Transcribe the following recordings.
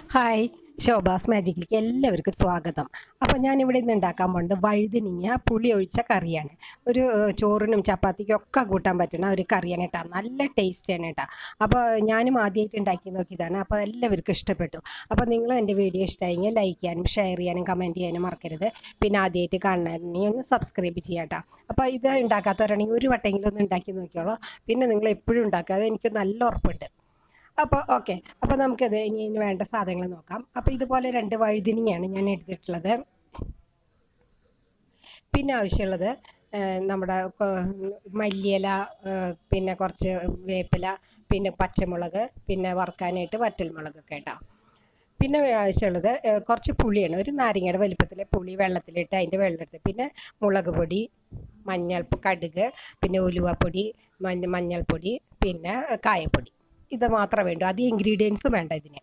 hi ശോഭാസ് മാജിക്കിലേക്ക് എല്ലാവർക്കും സ്വാഗതം അപ്പോൾ ഞാൻ ഇവിടെ നിന്ന് ഉണ്ടാക്കാൻ പോകുന്നത് വഴുതിനിങ്ങ പുളി ഒഴിച്ച കറിയാണ് ഒരു ഏഹ്, ചോറിനും ചപ്പാത്തിക്കും ഒക്കെ കൂട്ടാൻ പറ്റുന്ന ഒരു കറിയാണ് കേട്ടോ നല്ല ടേസ്റ്റാണ് കേട്ടോ അപ്പോൾ ഞാനും ആദ്യമായിട്ട് ഉണ്ടാക്കി നോക്കിയതാണ് അപ്പോൾ എല്ലാവർക്കും ഇഷ്ടപ്പെട്ടു അപ്പോൾ നിങ്ങൾ എൻ്റെ വീഡിയോ ഇഷ്ടമായെങ്കിൽ ലൈക്ക് ചെയ്യാനും ഷെയർ ചെയ്യാനും കമൻറ്റ് ചെയ്യാനും മറക്കരുത് പിന്നെ ആദ്യമായിട്ട് കാണണമെങ്കിൽ ഒന്ന് സബ്സ്ക്രൈബ് ചെയ്യാം കേട്ടോ അപ്പോൾ ഇത് ഉണ്ടാക്കാത്തവരാണെങ്കിൽ ഒരു വട്ടെങ്കിലും ഒന്ന് ഉണ്ടാക്കി നോക്കിയോളൂ പിന്നെ നിങ്ങൾ എപ്പോഴും ഉണ്ടാക്കാതെ എനിക്ക് നല്ല ഉറപ്പുണ്ട് അപ്പോൾ ഓക്കെ അപ്പോൾ നമുക്കത് ഇനി ഇതിന് വേണ്ട സാധനങ്ങൾ നോക്കാം അപ്പോൾ ഇതുപോലെ രണ്ട് വഴുതിനിയാണ് ഞാൻ എടുത്തിട്ടുള്ളത് പിന്നെ ആവശ്യമുള്ളത് ആ, നമ്മുടെ കൊ- മല്ലിയില ആ, പിന്നെ കുറച്ച് വേപ്പില പിന്നെ പച്ചമുളക് പിന്നെ വറുക്കാനായിട്ട് വറ്റൽമുളകൊക്കെ കേട്ടോ പിന്നെ ആവശ്യമുള്ളത് ആ, കുറച്ച് പുളിയാണ് ഒരു നാരങ്ങയുടെ വലിപ്പത്തിലെ പുളി വെള്ളത്തിലിട്ട് അതിൻ്റെ വെള്ളം എടുത്ത് പിന്നെ മുളക് പൊടി മഞ്ഞൾ കടുക് പിന്നെ ഉലുവപ്പൊടി മഞ്ഞ മഞ്ഞൾപ്പൊടി പിന്നെ കായപ്പൊടി ഇത് മാത്രമേ വേണ്ടൂ അധികം ഇൻഗ്രീഡിയൻസും വേണ്ട ഇതിന്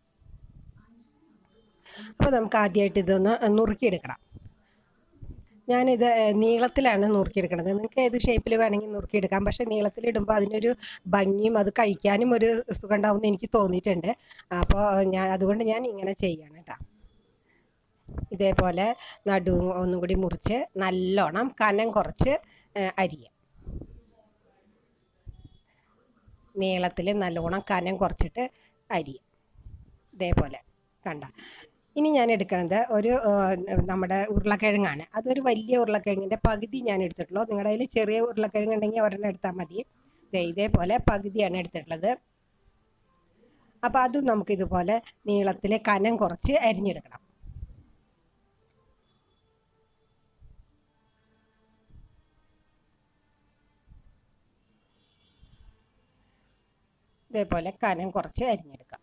അപ്പോൾ നമുക്ക് ആദ്യമായിട്ട് ഇതൊന്ന് നുറുക്കിയെടുക്കണം ഞാനിത് ഏഹ്, നീളത്തിലാണ് നുറുക്കിയെടുക്കുന്നത് നിങ്ങൾക്ക് ഏത് ഷേപ്പിൽ വേണമെങ്കിൽ നുറുക്കിയെടുക്കാം പക്ഷേ നീളത്തിലിടുമ്പോൾ അതിനൊരു ഭംഗിയും അത് കഴിക്കാനും ഒരു സുഖം ഉണ്ടാവും എന്ന് എനിക്ക് തോന്നിയിട്ടുണ്ട് അപ്പോൾ ഞാൻ അതുകൊണ്ട് ഞാൻ ഇങ്ങനെ ചെയ്യാണ് കേട്ടോ ഇതേപോലെ നടു ഒന്നും കൂടി മുറിച്ച് നല്ലോണം കനം കുറച്ച് ഏഹ്, അരിയുക നീളത്തിൽ നല്ലോണം കനം കുറച്ചിട്ട് അരിയും ഇതേപോലെ കണ്ട ഇനി ഞാൻ എടുക്കുന്നത് ഒരു ആ, നമ്മുടെ ഉരുളക്കിഴങ്ങാണ് അതൊരു വലിയ ഉരുളക്കിഴങ്ങിൻ്റെ പകുതി ഞാൻ എടുത്തിട്ടുള്ളൂ നിങ്ങളുടെ കയ്യിൽ ചെറിയ ഉരുളക്കിഴങ്ങ് ഉണ്ടെങ്കിൽ ഒരെണ്ണം എടുത്താൽ മതി ദേ ഇതേപോലെ പകുതിയാണ് എടുത്തിട്ടുള്ളത് അപ്പോൾ അതും നമുക്ക് ഇതുപോലെ നീളത്തിൽ കനം കുറച്ച് അരിഞ്ഞെടുക്കണം ഇതേപോലെ കനം കുറച്ച് അരിഞ്ഞെടുക്കാം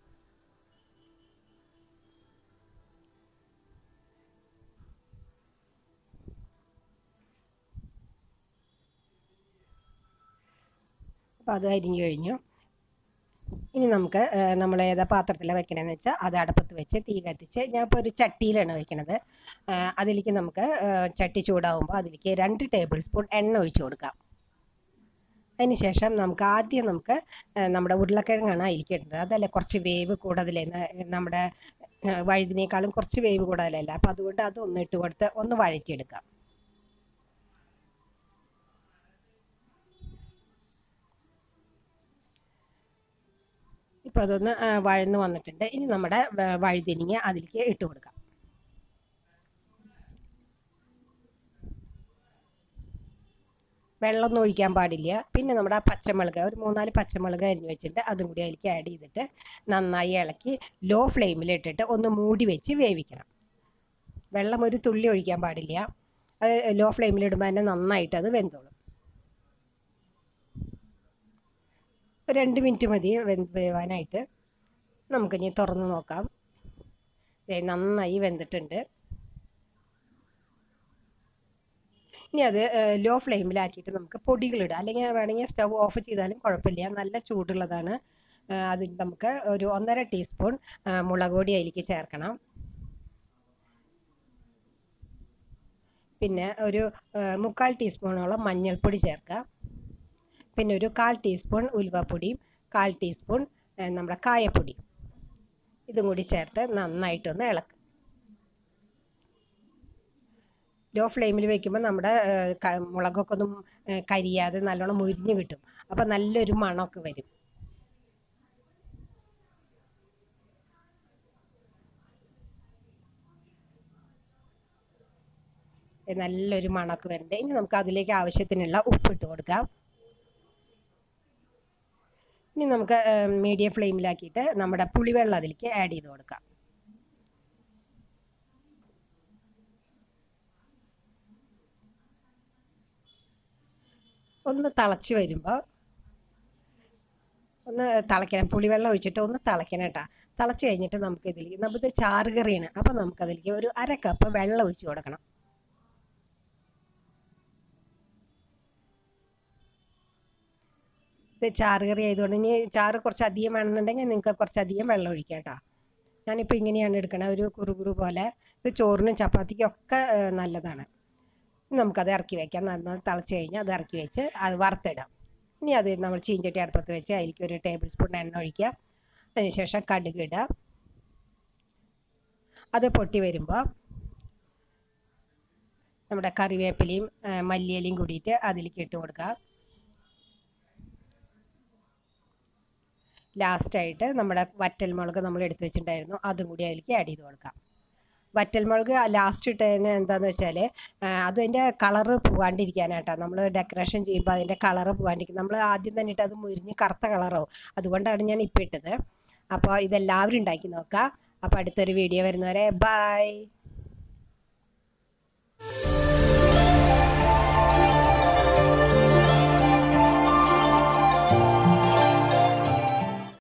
അപ്പോൾ അത് അരിഞ്ഞു കഴിഞ്ഞു ഇനി നമുക്ക് നമ്മൾ ഏതാ പാത്രത്തിലാണ് വെക്കണമെന്ന് വെച്ചാൽ അത് അടുപ്പത്ത് വെച്ച് തീ കത്തിച്ച് ഞാൻ ഇപ്പോൾ ഒരു ചട്ടിയിലാണ് വെക്കണത് ആ, അതിലേക്ക് നമുക്ക് ആ, ചട്ടി ചൂടാവുമ്പോൾ അതിലേക്ക് രണ്ട് ടേബിൾ സ്പൂൺ എണ്ണ ഒഴിച്ചു കൊടുക്കാം അതിനുശേഷം നമുക്ക് ആദ്യം നമുക്ക് ആ, നമ്മുടെ ഉരുളക്കിഴങ്ങാണ് അതിലേക്ക് ഇടുന്നത് അതല്ലേ കുറച്ച് വേവ് കൂടുതലേ ന- നമ്മുടെ ആ, വഴുതിനേക്കാളും കുറച്ച് വേവ് കൂടുതലല്ല അപ്പം അതുകൊണ്ട് അത് ഒന്ന് ഇട്ട് കൊടുത്ത് ഒന്ന് വഴറ്റിയെടുക്കാം ഇപ്പോൾ അതൊന്ന് ആ, വഴന്ന് വന്നിട്ടുണ്ട് ഇനി നമ്മുടെ വ- വഴുതിനിങ്ങ അതിലേക്ക് ഇട്ട് കൊടുക്കാം വെള്ളമൊന്നും ഒഴിക്കാൻ പാടില്ല പിന്നെ നമ്മുടെ ആ പച്ചമുളക് ഒരു മൂന്നാല് പച്ചമുളക് അരിഞ്ഞ് വെച്ചിട്ട് അതും കൂടി അതിലേക്ക് ആഡ് ചെയ്തിട്ട് നന്നായി ഇളക്കി ലോ ഫ്ലെയിമിൽ ഇട്ടിട്ട് ഒന്ന് മൂടി വെച്ച് വേവിക്കണം വെള്ളം ഒരു തുള്ളി ഒഴിക്കാൻ പാടില്ല അത് ലോ ഫ്ലെയിമിൽ ഇടുമ്പോൾ തന്നെ നന്നായിട്ട് അത് വെന്തോളും ഒരു രണ്ട് മിനിറ്റ് മതി വെന്ത് വേവാനായിട്ട് നമുക്കിനി തുറന്ന് നോക്കാം ദേ നന്നായി വെന്തിട്ടുണ്ട് ഇനി അത് ലോ ഫ്ലെയിമിലാക്കിയിട്ട് നമുക്ക് പൊടികളിടാം അല്ലെങ്കിൽ വേണമെങ്കിൽ സ്റ്റവ് ഓഫ് ചെയ്താലും കുഴപ്പമില്ല നല്ല ചൂടുള്ളതാണ് ആ, അതിൽ നമുക്ക് ഒരു ഒന്നര ടീസ്പൂൺ മുളക് പൊടി അതിലേക്ക് ചേർക്കണം പിന്നെ ഒരു ആ, മുക്കാൽ ടീസ്പൂണോളം മഞ്ഞൾപ്പൊടി ചേർക്കാം പിന്നെ ഒരു കാൽ ടീസ്പൂൺ ഉലുവപ്പൊടിയും കാൽ ടീസ്പൂൺ ആ, നമ്മുടെ കായപ്പൊടി ഇതും കൂടി ചേർത്ത് നന്നായിട്ടൊന്ന് ഇളക്കുക ലോ ഫ്ലെയിമിൽ വെക്കുമ്പോൾ നമ്മുടെ ആ, ക- മുളകൊക്കെ ഒന്നും ആ, കരിയാതെ നല്ലോണം മുരിഞ്ഞ് കിട്ടും അപ്പോൾ നല്ലൊരു മണമൊക്കെ വരും ഇത് നല്ലൊരു മണമൊക്കെ വരുന്നുണ്ട് ഇനി നമുക്ക് അതിലേക്ക് ആവശ്യത്തിനുള്ള ഉപ്പിട്ട് കൊടുക്കാം ഇനി നമുക്ക് മീഡിയം ഫ്ലെയിമിലാക്കിയിട്ട് നമ്മുടെ പുളിവെള്ളം അതിലേക്ക് ആഡ് ചെയ്ത് കൊടുക്കാം ഒന്ന് തിളച്ച് വരുമ്പോൾ ഒന്ന് തിളയ്ക്കണം പുളിവെള്ളം ഒഴിച്ചിട്ട് ഒന്ന് തിളയ്ക്കണം കേട്ടോ തിളച്ച് കഴിഞ്ഞിട്ട് നമുക്ക് ഇതിലേക്ക് നമുക്ക് ചാറ് കറിയാണ് അപ്പോൾ നമുക്ക് അതിലേക്ക് ഒരു അര കപ്പ് വെള്ളം ഒഴിച്ച് കൊടുക്കണം ഇത് ചാറ് കറി ആയതുകൊണ്ട് ഇനി ചാറ് കുറച്ച് അധികം വേണമെന്നുണ്ടെങ്കിൽ നിങ്ങൾക്ക് കുറച്ച് അധികം വെള്ളം ഒഴിക്കാം കേട്ടോ ഞാനിപ്പോൾ ഇങ്ങനെയാണ് എടുക്കണത് ഒരു കുറുകുറു പോലെ ഇത് ചോറിനും ചപ്പാത്തിക്കും ഒക്കെ ഏഹ്, നല്ലതാണ് ഇനി നമുക്കത് ഇറക്കി വെക്കാം നന്നായി തിളച്ച് കഴിഞ്ഞാൽ അത് ഇറക്കി വെച്ച് അത് വറുത്തിടാം ഇനി അത് നമ്മൾ ചീഞ്ചട്ടി അടുപ്പത്ത് വെച്ച് അതിലേക്ക് ഒരു ടേബിൾ സ്പൂൺ എണ്ണ ഒഴിക്കുക അതിനുശേഷം കടുക് ഇടുക അത് പൊട്ടി വരുമ്പോൾ നമ്മുടെ കറിവേപ്പിലയും ആ, മല്ലിയിലയും കൂടിയിട്ട് അതിലേക്ക് ഇട്ട് കൊടുക്കുക ലാസ്റ്റായിട്ട് നമ്മുടെ വറ്റൽമുളക് നമ്മൾ എടുത്തു വെച്ചിട്ടുണ്ടായിരുന്നു അതും കൂടി അതിലേക്ക് ആഡ് ചെയ്ത് കൊടുക്കാം വറ്റൽമുളക് ലാസ്റ്റ് ഇട്ടതിന് എന്താണെന്ന് വെച്ചാൽ അത് അതിൻ്റെ കളറ് പോകാണ്ടിരിക്കാനായിട്ടാണ് നമ്മൾ ഡെക്കറേഷൻ ചെയ്യുമ്പോൾ അതിൻ്റെ കളറ് പോകാണ്ടിരിക്കും നമ്മൾ ആദ്യം തന്നെ ഇട്ട് അത് മുരിഞ്ഞ് കറുത്ത കളറാവും അതുകൊണ്ടാണ് ഞാൻ ഇപ്പം ഇട്ടത് അപ്പോൾ ഇതെല്ലാവരും ഉണ്ടാക്കി നോക്കുക അപ്പോൾ അടുത്തൊരു വീഡിയോ വരുന്നവരെ ബൈ